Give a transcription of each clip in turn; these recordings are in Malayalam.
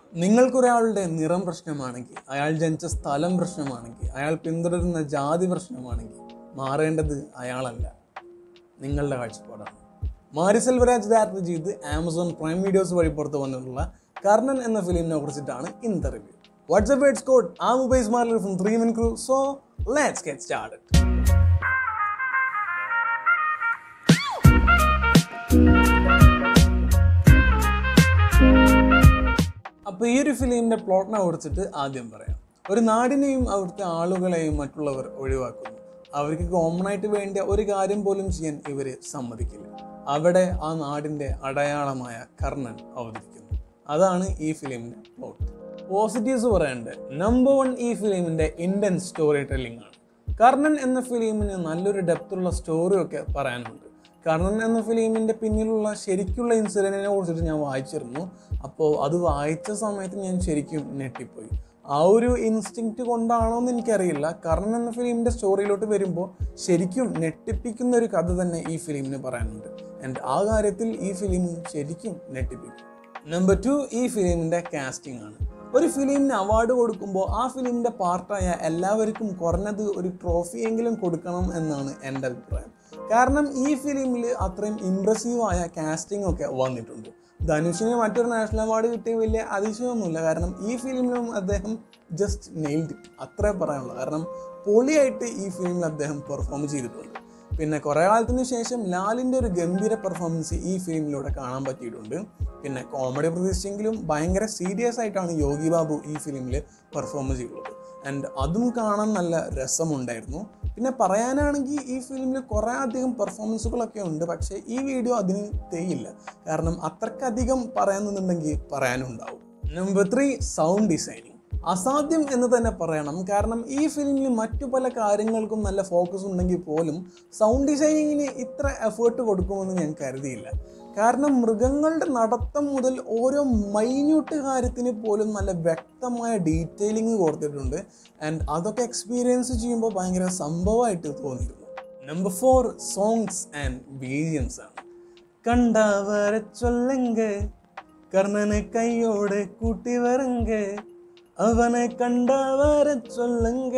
നിങ്ങൾക്കൊരാളുടെ നിറം പ്രശ്നമാണെങ്കിൽ അയാൾ ജനിച്ച സ്ഥലം പ്രശ്നമാണെങ്കിൽ അയാൾ പിന്തുടരുന്ന ജാതി പ്രശ്നമാണെങ്കിൽ മാറേണ്ടത് അയാളല്ല നിങ്ങളുടെ കാഴ്ചപ്പാടാണ് മാരി സെൽവരാജ് ഡയറക്ട് ചെയ്ത് ആമസോൺ പ്രൈം വീഡിയോസ് വഴി പുറത്തു വന്നിട്ടുള്ള കർണൻ എന്ന ഫിലിമിനെ കുറിച്ചിട്ടാണ് ഇന്നത്തെ റിവ്യൂ വാട്സ്ആപ്പ് വേഡ്സ് കോഡ് ആ മൊബൈൽസ് മാറിൽ from three min crew so let's get started അപ്പോൾ ഈ ഒരു ഫിലിമിൻ്റെ പ്ലോട്ടിനെ കുറിച്ചിട്ട് ആദ്യം പറയാം ഒരു നാടിനെയും അവിടുത്തെ ആളുകളെയും മറ്റുള്ളവർ ഒഴിവാക്കുന്നു അവർക്ക് കോമൺ ആയിട്ട് വേണ്ട ഒരു കാര്യം പോലും ചെയ്യാൻ ഇവർ സമ്മതിക്കില്ല അവിടെ ആ നാടിൻ്റെ അടയാളമായ കർണൻ അവതരിക്കുന്നു അതാണ് ഈ ഫിലിമിൻ്റെ പ്ലോട്ട് പോസിറ്റീവ്സ് പറയാനുണ്ട് നമ്പർ വൺ ഈ ഫിലിമിൻ്റെ ഇന്ത്യൻ സ്റ്റോറി ടെല്ലിംഗ് ആണ് കർണൻ എന്ന ഫിലിമിന് നല്ലൊരു ഡെപ്തുള്ള സ്റ്റോറിയൊക്കെ പറയാനുണ്ട് കർണൻ എന്ന ഫിലിമിൻ്റെ പിന്നിലുള്ള ശരിക്കുള്ള ഇൻസിഡൻറ്റിനെ കുറിച്ചിട്ട് ഞാൻ വായിച്ചിരുന്നു അപ്പോൾ അത് വായിച്ച സമയത്ത് ഞാൻ ശരിക്കും ഞെട്ടിപ്പോയി ആ ഒരു ഇൻസ്റ്റിങ്ക്റ്റ് കൊണ്ടാണോ എന്ന് എനിക്കറിയില്ല കർണൻ എന്ന ഫിലിമിൻ്റെ സ്റ്റോറിയിലോട്ട് വരുമ്പോൾ ശരിക്കും ഞെട്ടിപ്പിക്കുന്ന ഒരു കഥ തന്നെ ഈ ഫിലിമിന് പറയാനുണ്ട് ആൻഡ് ആ കാര്യത്തിൽ ഈ ഫിലിം ശരിക്കും ഞെട്ടിപ്പിക്കും നമ്പർ ടു ഈ ഫിലിമിൻ്റെ കാസ്റ്റിംഗ് ആണ് ഒരു ഫിലിമിന് അവാർഡ് കൊടുക്കുമ്പോൾ ആ ഫിലിമിൻ്റെ പാർട്ടായ എല്ലാവർക്കും കുറഞ്ഞത് ഒരു ട്രോഫിയെങ്കിലും കൊടുക്കണം എന്നാണ് എൻ്റെ അഭിപ്രായം കാരണം ഈ ഫിലിമിൽ അത്രയും ഇമ്പ്രസീവായ കാസ്റ്റിംഗ് ഒക്കെ വന്നിട്ടുണ്ട് ധനുഷിന് മറ്റൊരു നാഷണൽ അവാർഡ് കിട്ടിയ വലിയ അതിശയമൊന്നുമില്ല കാരണം ഈ ഫിലിമിലും അദ്ദേഹം ജസ്റ്റ് നെയിൽഡ് അത്രേ പറയാനുള്ളൂ കാരണം പൊളിയായിട്ട് ഈ ഫിലിമിൽ അദ്ദേഹം പെർഫോം ചെയ്തിട്ടുണ്ട് പിന്നെ കുറേ കാലത്തിന് ശേഷം ലാലിൻ്റെ ഒരു ഗംഭീര പെർഫോമൻസ് ഈ ഫിലിമിലൂടെ കാണാൻ പറ്റിയിട്ടുണ്ട് പിന്നെ കോമഡി പ്രതീക്ഷിച്ചെങ്കിലും ഭയങ്കര സീരിയസ് ആയിട്ടാണ് യോഗി ബാബു ഈ ഫിലിമിൽ പെർഫോം ചെയ്തിട്ടുള്ളത് ആൻഡ് അതും കാണാൻ നല്ല രസമുണ്ടായിരുന്നു പിന്നെ പറയാനാണെങ്കിൽ ഈ ഫിലിമിൽ കുറേ അധികം പെർഫോമൻസുകളൊക്കെ ഉണ്ട് പക്ഷേ ഈ വീഡിയോ അതിന് തേയില്ല കാരണം അത്രക്കധികം പറയാമെന്നുണ്ടെങ്കിൽ പറയാനുണ്ടാവും നമ്പർ ത്രീ സൗണ്ട് ഡിസൈനിങ് അസാധ്യം എന്ന് തന്നെ പറയണം കാരണം ഈ ഫിലിമിൽ മറ്റു പല കാര്യങ്ങൾക്കും നല്ല ഫോക്കസ് ഉണ്ടെങ്കിൽ പോലും സൗണ്ട് ഡിസൈനിങ്ങിന് ഇത്ര എഫേർട്ട് കൊടുക്കുമെന്ന് ഞാൻ കരുതിയില്ല കാരണം മൃഗങ്ങളുടെ നടത്തം മുതൽ ഓരോ മൈന്യൂട്ട് കാര്യത്തിന് പോലും നല്ല വ്യക്തമായ ഡീറ്റെയിലിംഗ് കൊടുത്തിട്ടുണ്ട് ആൻഡ് അതൊക്കെ എക്സ്പീരിയൻസ് ചെയ്യുമ്പോൾ ഭയങ്കര സംഭവമായിട്ട് തോന്നിയിരുന്നു number four songs and BGMs ആണ് കണ്ടവര ചൊല്ലങ്ക കർണന് കൈയോട് കൂട്ടി വരങ്ക അവനെ കണ്ടവര ചൊല്ലുങ്ക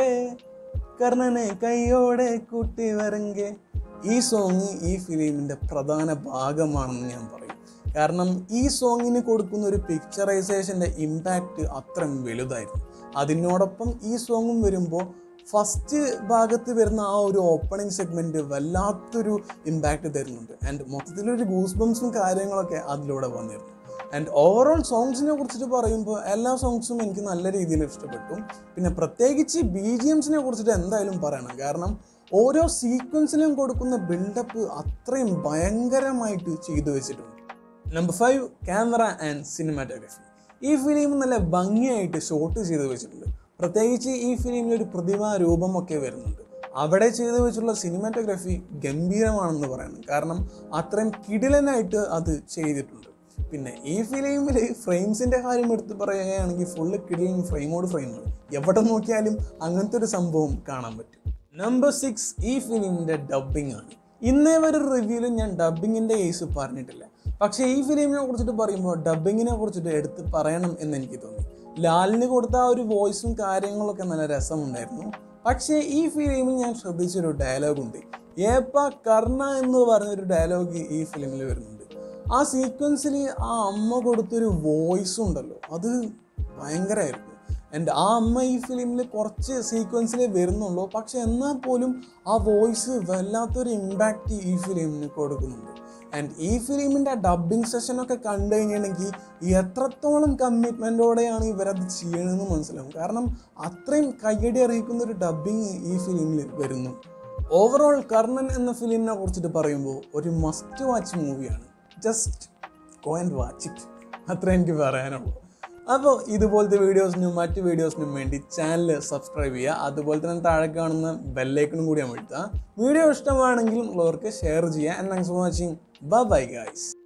കർണനെ കൈയോടെ കൂട്ടി വരങ്ക ഈ സോങ് ഈ ഫിലിമിൻ്റെ പ്രധാന ഭാഗമാണെന്ന് ഞാൻ പറയും കാരണം ഈ സോങ്ങിന് കൊടുക്കുന്ന ഒരു പിക്ചറൈസേഷൻ്റെ ഇമ്പാക്റ്റ് അത്രയും വലുതായിരുന്നു അതിനോടൊപ്പം ഈ സോങ്ങും വരുമ്പോൾ ഫസ്റ്റ് ഭാഗത്ത് വരുന്ന ആ ഒരു ഓപ്പണിംഗ് സെഗ്മെൻറ്റ് വല്ലാത്തൊരു ഇമ്പാക്റ്റ് തരുന്നുണ്ട് ആൻഡ് മൊത്തത്തിലൊരു ഗൂസ് ബംസും കാര്യങ്ങളൊക്കെ അതിലൂടെ വന്നിരുന്നു ആൻഡ് ഓവറോൾ സോങ്സിനെ കുറിച്ചിട്ട് പറയുമ്പോൾ എല്ലാ സോങ്സും എനിക്ക് നല്ല രീതിയിൽ ഇഷ്ടപ്പെട്ടു പിന്നെ പ്രത്യേകിച്ച് ബി ജി എംസിനെ കുറിച്ചിട്ട് എന്തായാലും പറയണം കാരണം ഓരോ സീക്വൻസിലും കൊടുക്കുന്ന ബിൽഡപ്പ് അത്രയും ഭയങ്കരമായിട്ട് ചെയ്തു വെച്ചിട്ടുണ്ട് number five camera and cinematography ഈ ഫിലിം നല്ല ഭംഗിയായിട്ട് ഷോട്ട് ചെയ്ത് വെച്ചിട്ടുണ്ട് പ്രത്യേകിച്ച് ഈ ഫിലിമിൽ ഒരു പ്രതിഭാ രൂപമൊക്കെ വരുന്നുണ്ട് അവിടെ ചെയ്തു വെച്ചുള്ള സിനിമാറ്റോഗ്രഫി ഗംഭീരമാണെന്ന് പറയണം കാരണം അത്രയും കിടിലനായിട്ട് അത് ചെയ്തിട്ടുണ്ട് പിന്നെ ഈ ഫിലിമിൽ ഫ്രെയിംസിൻ്റെ കാര്യം എടുത്ത് പറയുകയാണെങ്കിൽ ഫുള്ള് കിടിലൻ ഫ്രെയിമോട് ഫ്രെയിമാണ് എവിടെ നോക്കിയാലും അങ്ങനത്തെ ഒരു സംഭവം കാണാൻ പറ്റും നമ്പർ സിക്സ് ഈ ഫിലിമിൻ്റെ ഡബ്ബിംഗ് ആണ് ഇന്നേ വരെ റിവ്യൂവിൽ ഞാൻ ഡബ്ബിങ്ങിൻ്റെ കേസ് പറഞ്ഞിട്ടില്ല പക്ഷേ ഈ ഫിലിമിനെ കുറിച്ചിട്ട് പറയുമ്പോൾ ഡബ്ബിങ്ങിനെ കുറിച്ചിട്ട് എടുത്ത് പറയണം എന്ന് എനിക്ക് തോന്നി ലാലിന് കൊടുത്ത ആ ഒരു വോയിസും കാര്യങ്ങളൊക്കെ നല്ല രസമുണ്ടായിരുന്നു പക്ഷേ ഈ ഫിലിമിൽ ഞാൻ ശ്രദ്ധിച്ചൊരു ഡയലോഗ് ഉണ്ട് ഏപ്പ കർണ എന്ന് പറഞ്ഞൊരു ഡയലോഗ് ഈ ഫിലിമിൽ വരുന്നുണ്ട് ആ സീക്വൻസിൽ ആ അമ്മ കൊടുത്തൊരു വോയിസ് ഉണ്ടല്ലോ അത് ഭയങ്കരമായിരുന്നു ആൻഡ് ആ അമ്മ ഈ ഫിലിമിൽ കുറച്ച് സീക്വൻസിലേ വരുന്നുള്ളൂ പക്ഷെ എന്നാൽ പോലും ആ വോയിസ് വല്ലാത്തൊരു ഇമ്പാക്റ്റ് ഈ ഫിലിമിന് കൊടുക്കുന്നുണ്ട് ആൻഡ് ഈ ഫിലിമിൻ്റെ ഡബ്ബിംഗ് സെഷനൊക്കെ കണ്ടു കഴിഞ്ഞിട്ടുണ്ടെങ്കിൽ എത്രത്തോളം കമ്മിറ്റ്മെൻറ്റോടെയാണ് ഇവരത് ചെയ്യണമെന്ന് മനസ്സിലാവും കാരണം അത്രയും കയ്യടി അറിയിക്കുന്ന ഒരു ഡബ്ബിങ് ഈ ഫിലിമിൽ വരുന്നു ഓവറോൾ കർണൻ എന്ന ഫിലിമിനെ കുറിച്ചിട്ട് പറയുമ്പോൾ ഒരു മസ്റ്റ് വാച്ച് മൂവിയാണ് just go and watch it അത്ര എനിക്ക് പറയാനുള്ളൂ അപ്പോൾ ഇതുപോലത്തെ വീഡിയോസിനും മറ്റ് വീഡിയോസിനും വേണ്ടി ചാനൽ സബ്സ്ക്രൈബ് ചെയ്യുക അതുപോലെ തന്നെ താഴെ കാണുന്ന ബെല്ലൈക്കണും കൂടി അമഴ്ത്തുക വീഡിയോ ഇഷ്ടമാണെങ്കിൽ ഉള്ളവർക്ക് ഷെയർ ചെയ്യുക and thanks for watching bye guys